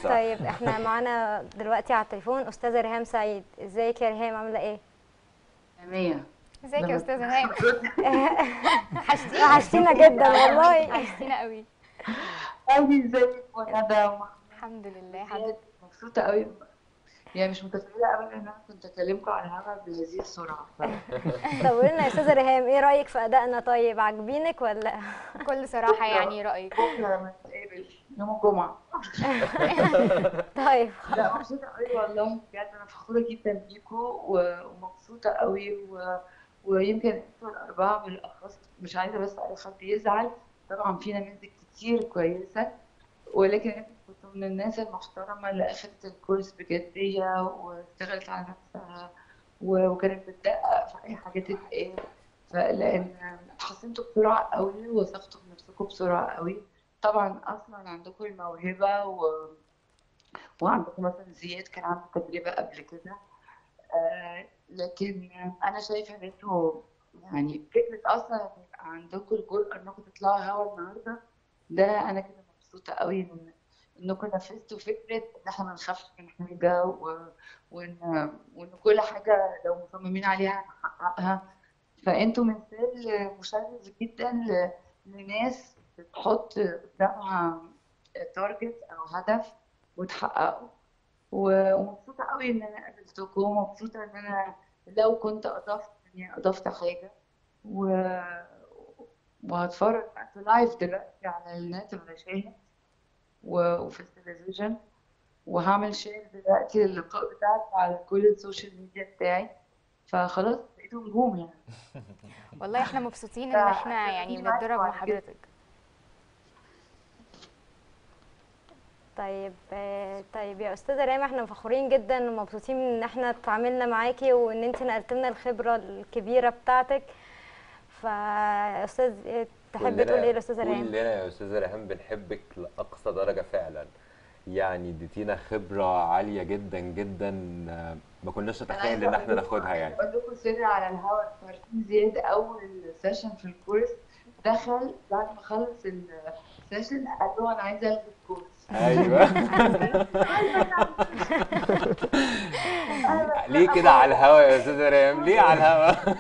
طيب احنا معانا دلوقتي على التليفون استاذه ريهام سعيد ازيك يا ريهام عامله ايه مية ازيك يا استاذه هام وحشتينا جدا والله وحشتينا قوي قوي ازيك وندى الحمد لله حضرتك مبسوطة قوي يعني مش متخيلة ابدا ان انا كنت اكلمكم على الهوا بهذه السرعة ف- طب قولي لنا يا استاذه ريهام ايه رايك في ادائنا طيب عاجبينك ولا بكل صراحه يعني رايك بكرة لما نتقابل يوم الجمعة طيب لا مبسوطة قوي والله بجد انا فخورة جدا بيكم و- ومبسوطة قوي و... ويمكن انتوا الأربعة بالأخص مش عايزة بس أي حد يزعل طبعا في نماذج كتير كويسة ولكن انتوا كنتوا من الناس المحترمة اللي أخدت الكورس بجدية واشتغلت على نفسها و- وكانت بتدقق في أي حاجة تتقال فلأن اتحسنتوا بسرعة قوي وثقتوا في نفسكم بسرعة قوي طبعا أصلا عندكم الموهبة و... وعندكم مثلا زياد كان عنده تجربة قبل كده آه لكن أنا شايفة إن انتوا يعني فكرة أصلا إن يبقى عندكم الجرأة إنكم تطلعوا هوا النهاردة ده أنا كده مبسوطة قوي إن إنكم نفذتوا فكرة إن إحنا ما نخافش من حاجة و... وإن وإن كل حاجة لو مصممين عليها هنحققها فأنتوا مثال مشرف جدا ل... لناس بتحط قدامها تارجت أو هدف وتحققه و- ومبسوطة قوي إن أنا قابلتكم ومبسوطة إن أنا لو كنت أضفت إني أضفت حاجة و... وهتفرج في لايف دلوقتي على النت المشاهد و... وفي التلفزيون وهعمل شير دلوقتي للقاء بتاعك على كل السوشيال ميديا بتاعي فخلاص بقيتوا نجوم يعني والله احنا مبسوطين ان احنا يعني بنتدرب مع حضرتك طيب آه، طيب يا استاذه ريهام احنا فخورين جدا ومبسوطين ان احنا اتعاملنا معاكي وان انت نقلت لنا الخبره الكبيره بتاعتك فاستاذ آه، تحبي كلنا- تقولي ايه لاستاذه ريهام كلنا يا استاذه ريهام بنحبك لاقصى درجه فعلا يعني اديتينا خبره عاليه جدا جدا آه، ما كناش نتخيل ان احنا ناخدها يعني اقول لكم سر على الهواء عارفين زياد اول سيشن في الكورس دخل بعد ما خلص السيشن قال له انا عايزه الغي الكورس ايوه ليه كده على الهوا يا استاذه ريهام ليه على الهوا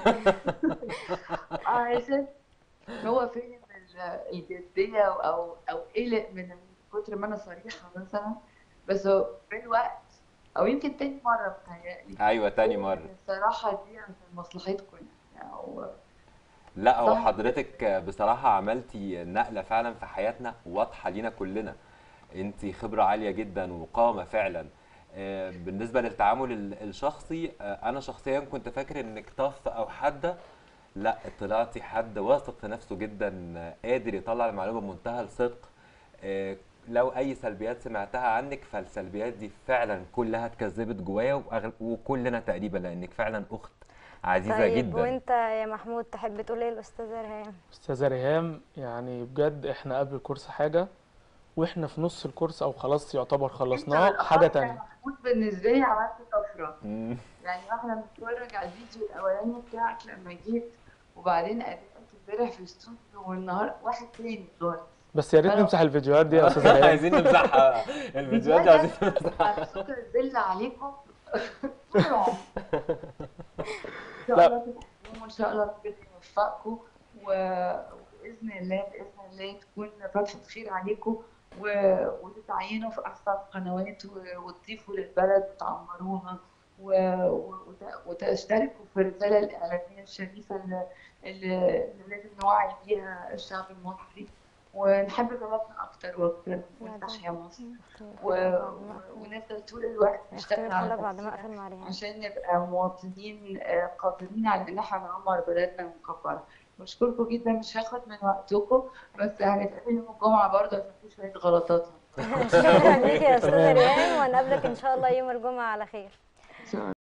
عشان هو فهم ال- الجديه او او قلق من كتر ما انا صريحه مثلا بس هو بالوقت او يمكن تاني مره بتهيألي ايوه تاني مره الصراحه دي عشان مصلحتكم يعني أو لا هو صح. حضرتك بصراحة عملتي نقلة فعلا في حياتنا واضحة لينا كلنا انت خبرة عالية جدا وقامة فعلا آه، بالنسبة للتعامل ال- الشخصي آه، انا شخصيا كنت فاكر انك طف او حادة لا طلعتي حد واثق في نفسه جدا آه، قادر يطلع المعلومة بمنتهى الصدق آه، لو اي سلبيات سمعتها عنك فالسلبيات دي فعلا كلها اتكذبت جوايا وأغل- وكلنا تقريبا لانك فعلا اخت عزيزة طيب جدا وانت يا محمود تحب تقول ايه لاستاذه ريهام استاذة ريهام يعني بجد احنا قبل الكورس حاجة واحنا في نص الكورس او خلاص يعتبر خلصناه أنت حاجة بالأخص تانية يا محمود بالنسبه لي عملت طفره مم. يعني واحنا بنتفرج على الفيديو الاولاني بتاعك لما جيت وبعدين قابلت امبارح في الاستوديو والنهار واحد تاني خالص بس يا ريت أنا- نمسح الفيديوهات دي يا استاذة ريهام عايزين نمسحها الفيديوهات دي عايزين نمسحها على شكر الذل عليكم طول العمر. ان شاء لا. الله تتحملوا وان شاء الله ربنا يوفقكم و- وباذن الله باذن الله تكون فتحه خير عليكم و- وتتعينوا في احسن قنوات و- وتضيفوا للبلد وتعمروها و- وت- وتشتركوا في الرساله الاعلاميه الشريفه اللي, اللي اللي لازم نوعي بيها الشعب المصري ونحب بلدنا اكتر واكتر ونفتح مصر و... و- ونفضل طول الوقت نشتغل اختار على الحلقه بعد ما نفسنا اقفل مع ريهام عشان نبقى مواطنين آه، قادرين على ان احنا نعمر بلدنا ونكبرها بشكركم جدا مش هاخد من وقتكم بس هنتقابل يوم الجمعة برضه عشان في شوية غلطات شكرا ليكي يا استاذه ريهام وهنقابلك ان شاء الله يوم الجمعه على خير إن شاء الله